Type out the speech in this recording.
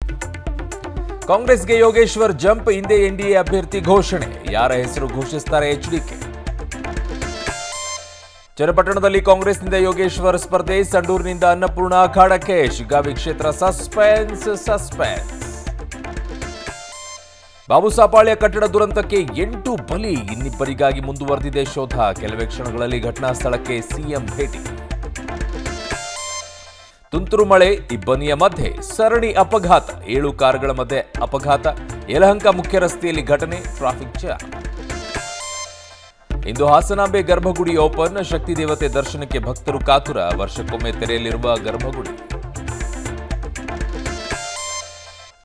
ಕಾಂಗ್ರೆಸ್ಗೆ ಯೋಗೇಶ್ವರ್ ಜಂಪ್ ಹಿಂದೆ ಎನ್ಡಿಎ ಅಭ್ಯರ್ಥಿ ಘೋಷಣೆ ಯಾರ ಹೆಸರು ಘೋಷಿಸುತ್ತಾರೆ ಎಚ್ಡಿಕೆ ಚನ್ನಪಟ್ಟಣದಲ್ಲಿ ಕಾಂಗ್ರೆಸ್ನಿಂದ ಯೋಗೇಶ್ವರ್ ಸ್ಪರ್ಧೆ ಸಂಡೂರಿನಿಂದ ಅನ್ನಪೂರ್ಣ ಅಖಾಡಕ್ಕೆ ಶಿಗ್ಗಾವಿ ಕ್ಷೇತ್ರ ಸಸ್ಪೆನ್ಸ್ ಸಸ್ಪೆನ್ಸ್ ಬಾಬುಸಾಪಾಳ್ಯ ಕಟ್ಟಡ ದುರಂತಕ್ಕೆ ಎಂಟು ಬಲಿ ಇನ್ನಿಬ್ಬರಿಗಾಗಿ ಮುಂದುವರೆದಿದೆ ಶೋಧ ಕೆಲವೇ ಕ್ಷಣಗಳಲ್ಲಿ ಘಟನಾ ಸ್ಥಳಕ್ಕೆ ಸಿಎಂ ಭೇಟಿ ತುಂತುರು ಮಳೆ ಇಬ್ಬನಿಯ ಮಧ್ಯೆ ಸರಣಿ ಅಪಘಾತ ಏಳು ಕಾರುಗಳ ಮಧ್ಯೆ ಅಪಘಾತ ಯಲಹಂಕ ಮುಖ್ಯ ರಸ್ತೆಯಲ್ಲಿ ಘಟನೆ ಟ್ರಾಫಿಕ್ ಜಾಮ್ ಇಂದು ಹಾಸನಾಂಬೆ ಗರ್ಭಗುಡಿ ಓಪನ್ ಶಕ್ತಿ ದೇವತೆ ದರ್ಶನಕ್ಕೆ ಭಕ್ತರು ಕಾತುರ ವರ್ಷಕ್ಕೊಮ್ಮೆ ತೆರೆಯಲಿರುವ ಗರ್ಭಗುಡಿ